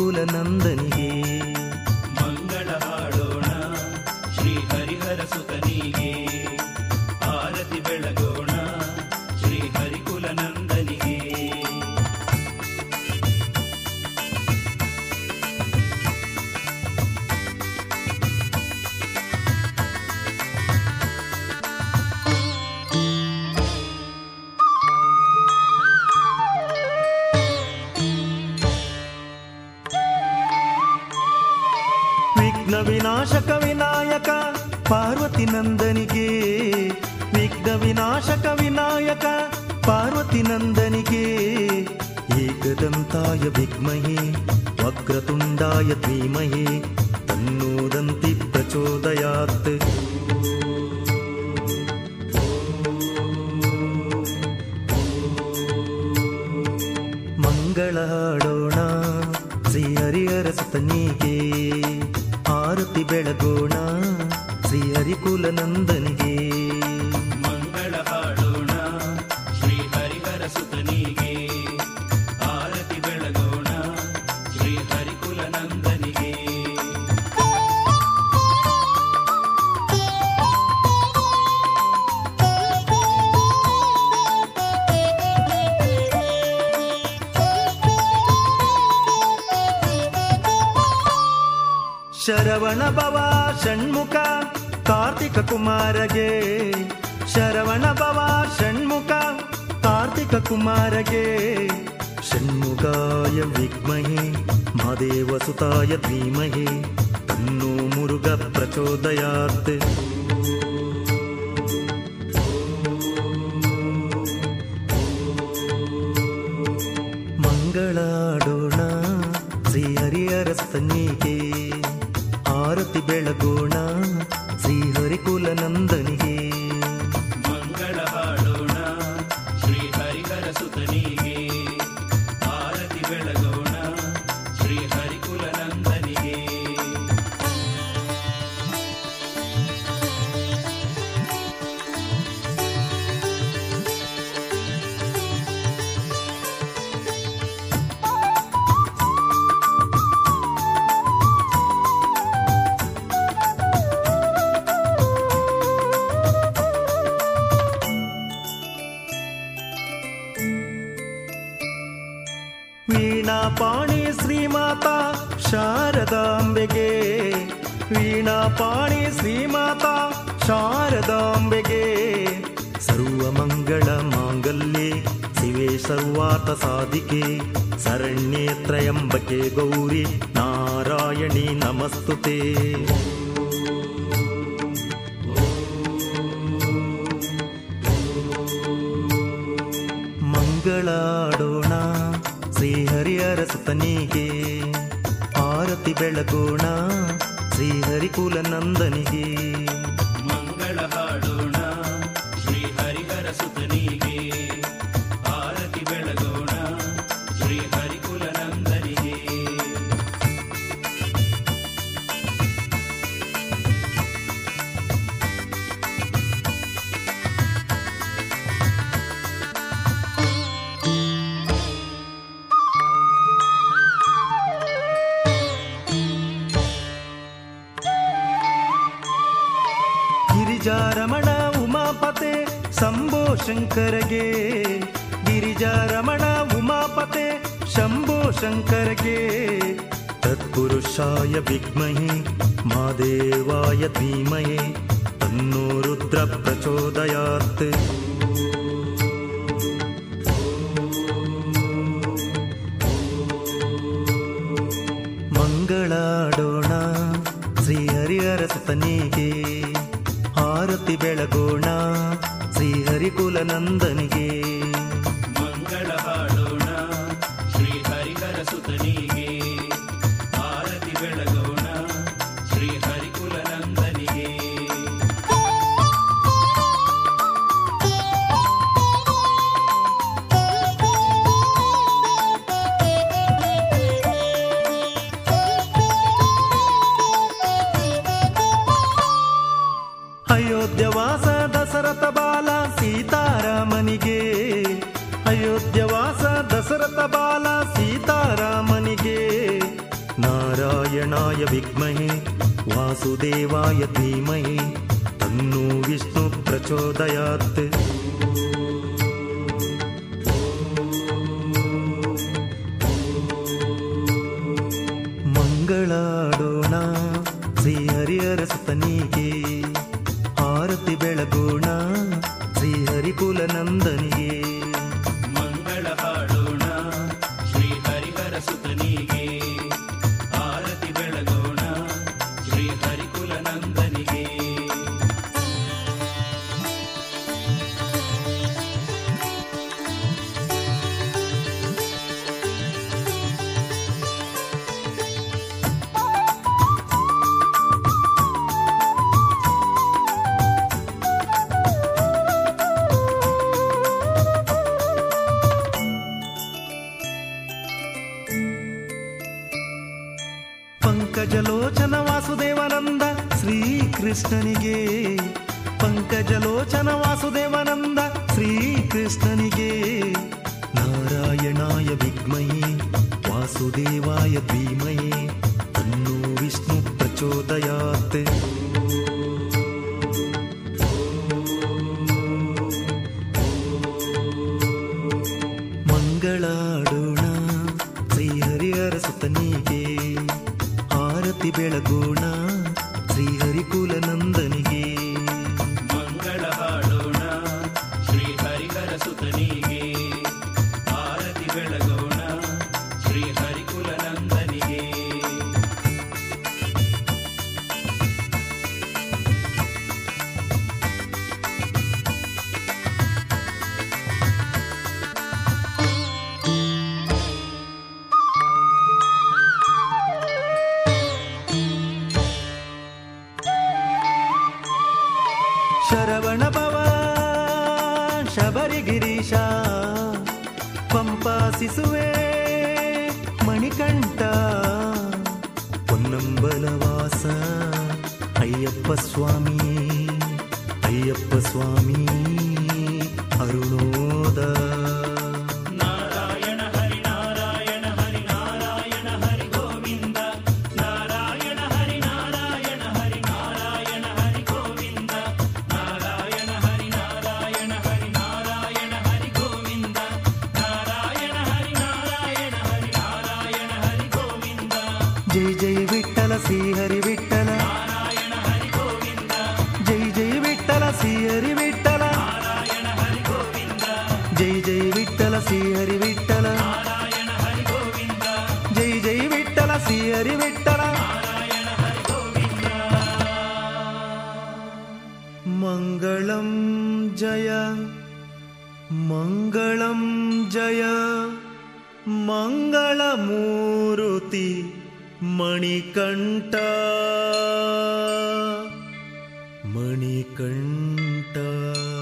ಶ್ರೀಹರಿಕುಲ ನಂದನಿಗೆ ಮಂಗಳ ಹಾಡೋಣ ಶ್ರೀ ಹರಿಹರ ಸುತನಿಗೆ ಆರತಿ ಬೆಳಗೋಣ ಶ್ರೀ ಹರಿಕುಲ ನಂದನಿಗೆ ವಿಘ್ನ ವಿನಾಶಕ ವಿನಾಯಕ ಪಾರ್ವತಿ ನಂದನಿಗೆ ವಿಘ್ನ ವಿನಾಶಕ ವಿನಾಯಕ ಪಾರ್ವತಿ ನಂದನಿಗೆ ಏಕದಂತಾಯ ವಿದ್ಮಹೆ ವಕ್ರತುಂಡಾಯ ಧೀಮಹಿ ತನ್ನೋದಂತಿ ಪ್ರಚೋದಯಾತ್ ಮಂಗಳ ಹಾಡೋಣ ಶ್ರೀ ಹರಿಹರ ಸುತನಿಗೆ ಆರತಿ ಬೆಳಗೋಣ ಶ್ರೀ ಹರಿಕುಲ ನಂದನಿಗೆ ಮಂಗಳ ಹಾಡೋಣ ಶ್ರೀ ಹರಿಹರ ಸುತನಿಗೆ ಆರತಿ ಬೆಳಗೋಣ ಶ್ರೀ ಹರಿಕುಲ ನಂದನಿಗೆ ಶರವಣ ಭವ ಷಣ್ಮುಖ ಕಾರ್ತಿಕ ಕುಮಾರಗೆ ಶರವಣ ಭವ ಷಣ್ಮುಖ ಕಾರ್ತಿಕ ಕುಮಾರಗೆ ಷಣ್ಮುಖಾಯ ವಿದ್ಮಹೆ ಮಹಾದೇವ ಸುತಾಯ ಧೀಮಹಿ ತನ್ನೋ ಮುರುಗ ಪ್ರಚೋದಯಾತ್ ಮಂಗಳಾಡೋಣ ಶ್ರೀ ಹರಿಹರ ಸ್ತನಿಗೆ ಆರತಿ ಬೆಳಗೋಣ ಶ್ರೀ ಹರಿಕುಲ ನಂದನಿಗೆ ಮಂಗಳ ಹಾಡೋಣ ಶ್ರೀ ಹರಿಹರ ಸುತನಿಗೆ ಆರತಿ ಬೆಳಗೋಣ ಶ್ರೀ ಹರಿಕುಲ ನಂದನಿಗೆ ವೀಣಾ ಪಾಣಿ ಶ್ರೀಮಾತಾ ಶಾರದಾಂಬೆಗೆ ವೀಣಾ ಪಾಣಿ ಶ್ರೀಮಾತಾ ಶಾರದಾಂಬೆಗೆ ಸರ್ವ ಮಂಗಳ ಮಾಂಗಲ್ಯೆ ಶಿವೆ ಸರ್ವಾತ ಸಾಧಿಕೆ ಶರಣ್ಯೇ ತ್ರಯಂಬಕೆ ಗೌರಿ ನಾರಾಯಣಿ ನಮಸ್ತುತೆ ಮಂಗಳಾಡೋಣ ಶ್ರೀ ಹರಿಹರ ಸುತನಿಗೆ ಆರತಿ ಬೆಳಗೋಣ ಶ್ರೀ ಹರಿಕುಲ ನಂದನಿಗೆ ಮಂಗಳ ಹಾಡೋಣ ಶ್ರೀ ಹರಿಹರ ಸುತನಿಗೆ ಆರತಿ ಬೆಳಗೋಣ ಶ್ರೀ ಹರಿಕುಲ ನಂದನಿಗೆ ಗಿರಿಜಾರಮಣ ಉಮಾಪತೆ ಶಂಭೋ ಶಂಕರಗೆ ಗಿರಿಜಾರಮಣ ಉಮಾಪತೆ ಶಂಭೋ ಶಂಕರಗೆ ತತ್ಪುರುಷಾಯ ವಿದ್ಮಹೆ ಮಾದೇವಾಯ ಧೀಮಹಿ ತನ್ನೋ ರುದ್ರ ಪ್ರಚೋದಯಾತ್ ಮಂಗಳಾಡೋಣ ಶ್ರೀ ಹರಿಹರ ಸುತನಿಗೆ ಆರತಿ ಬೆಳಗೋಣ ಶ್ರೀ ಹರಿಕುಲ ನಂದನಿಗೆ ಮಂಗಳ ಹಾಡೋಣ ಶ್ರೀ ಹರಿಹರ ಸುತನಿಗೆ ಆರತಿ ಬೆಳಗೋಣ ಶ್ರೀ ಹರಿಕುಲ ನಂದನಿಗೆ ಅಯೋಧ್ಯವಾಸ ದಶರಥ ಬಾಲ ಸೀತಾರಾಮನಿಗೆ ಅಯೋಧ್ಯವಾಸ ದಶರಥ ಬಾಲ ಸೀತಾರಾಮನಿಗೆ नारायणाय विद्महे वासुदेवाय धीमहि तन्नो विष्णु प्रचोदयात् ಮಂಗಳಾಡೋಣ ಶ್ರೀ ಹರಿಹರ ಸುತನಿಗೆ ಆರತಿ ಬೆಳಗೋಣ ಶ್ರೀ ಹರಿಕುಲ ನಂದನಿಗೆ ಮಂಗಳ ಹಾಡೋಣ ಶ್ರೀ ಹರಿಹರ ಸುತನಿಗೆ ಆರತಿ ಬೆಳಗೋಣ ಶ್ರೀ ಹರಿಕುಲ ನಂದನಿಗೆ ಪಂಕಜಲೋಚನ ವಾಸುದೇವನಂದ ಶ್ರೀಕೃಷ್ಣನಿಗೆ ಪಂಕಜಲೋಚನ ವಾಸುದೇವನಂದ ಶ್ರೀಕೃಷ್ಣನಿಗೆ ನಾರಾಯಣಾಯ ವಿದ್ಮಹಿ ವಾಸುದೇವಾಯ ಧೀಮಹಿ ತನ್ನೋ ವಿಷ್ಣು ಪ್ರಚೋದಯಾತ್ ಮಂಗಳಾಡೋಣ ಶ್ರೀ ಹರಿಹರ ಸುತನಿಗೆ ಆರತಿ ಬೆಳಗೋಣ ಶ್ರೀ ಹರಿಕುಲ ನಂದನಿಗೆ ಮಂಗಳ ಹಾಡೋಣ ಶ್ರೀ ಹರಿಹರ ಸುತನಿಗೆ ಆರತಿ ಬೆಳಗೋಣ ಶ್ರೀ ಹರಿಕುಲ ನಂದನಿಗೆ ಶರವಣ ಭವ ಶಬರಿಗಿರೀಶ ಪಂಪಾಸಿಸುವೆ ಮಣಿಕಂಠ ಪೊನ್ನಂಬಲವಾಸ ಅಯ್ಯಪ್ಪ ಸ್ವಾಮಿ ಅಯ್ಯಪ್ಪ ಸ್ವಾಮಿ ಅರುಣೋದ ನಾರಾಯಣ ಹರಿ ನಾರಾಯಣ ಹರಿ ನಾರಾಯಣ ಹರಿ ಗೋವಿಂದ ನಾರಾಯಣ ಹರಿ ನಾರಾಯಣ ಹರಿ ನಾರಾಯಣ ಹರಿ ಗೋವಿಂದ ನಾರಾಯಣ ಹರಿ ನಾರಾಯಣ ಹರಿ ನಾರಾಯಣ ಹರಿ ಗೋವಿಂದ ನಾರಾಯಣ ಹರಿ ನಾರಾಯಣ ಹರಿ ನಾರಾಯಣ ಹರಿ ಗೋವಿಂದ ಜೈ ಜೈ ವಿಠಲ ಶ್ರೀ ಹರಿ ವಿಠಲ ನಾರಾಯಣ ಹರಿ ಗೋವಿಂದ ಜೈ ಜೈ ವಿಠಲ ಶ್ರೀ ಹರಿ ವಿಠಲ ನಾರಾಯಣ ಹರಿ ಗೋವಿಂದ ಜೈ ಜೈ ವಿಠಲ ಶ್ರೀ ಹರಿ ವಿಠಲ ನಾರಾಯಣ ಹರಿ ಗೋವಿಂದ ಜೈ ಜೈ ವಿಠಲ ಶ್ರೀ ಹರಿ ವಿಠಲ ನಾರಾಯಣ ಹರಿ ಗೋವಿಂದ ಮಂಗಳಂ ಜಯ ಮಂಗಳಂ ಜಯ ಮಂಗಳಮೂರುತಿ ಮಣಿಕಂಠ ಮಣಿಕಂಠ